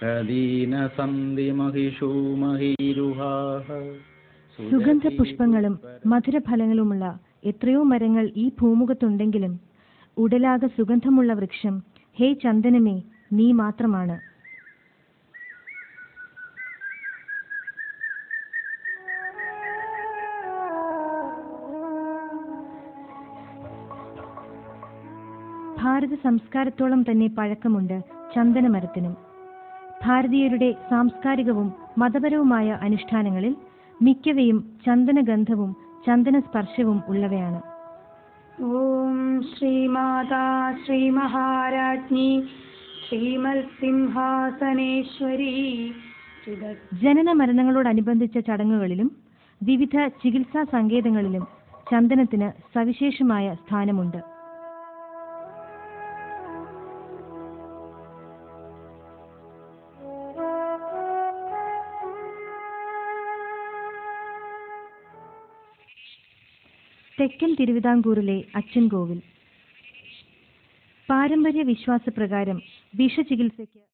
കദീന സന്ധി മഹിഷൂ മഹീരുഹാഹ സുഗന്ധ പുഷ്പങ്ങളും മധുരഫലങ്ങളുമുള്ള എത്രയോ മരങ്ങൾ ഈ ഭൂമുഖത്തുണ്ടെങ്കിലും ഉടലാകെ സുഗന്ധമുള്ള വൃക്ഷം ഹേ ചന്ദനമേ നീ മാത്രമാണ് ഭാരത സംസ്കാരത്തോളം തന്നെ പഴക്കമുണ്ട് ചന്ദനമരത്തിനും ഭാരതീയരുടെ സാംസ്കാരികവും മതപരവുമായ അനുഷ്ഠാനങ്ങളിൽ മിക്കവയും ചന്ദനഗന്ധവും ചന്ദനസ്പർശവും ഉള്ളവയാണ് ഓം ശ്രീമാതാ ശ്രീമഹാരാജ്ഞി ശ്രീമത്സിംഹാസനേശ്വരി ശ്രീദ ജനന മരണങ്ങളോടനുബന്ധിച്ച ചടങ്ങുകളിലും വിവിധ ചികിത്സാ സങ്കേതങ്ങളിലും ചന്ദനത്തിന് സവിശേഷമായ സ്ഥാനമുണ്ട് തെക്കൻ തിരുവിതാംകൂറിലെ അച്ചൻകോവിൽ പാരമ്പര്യ വിശ്വാസപ്രകാരം വിഷചികിത്സയ്ക്ക്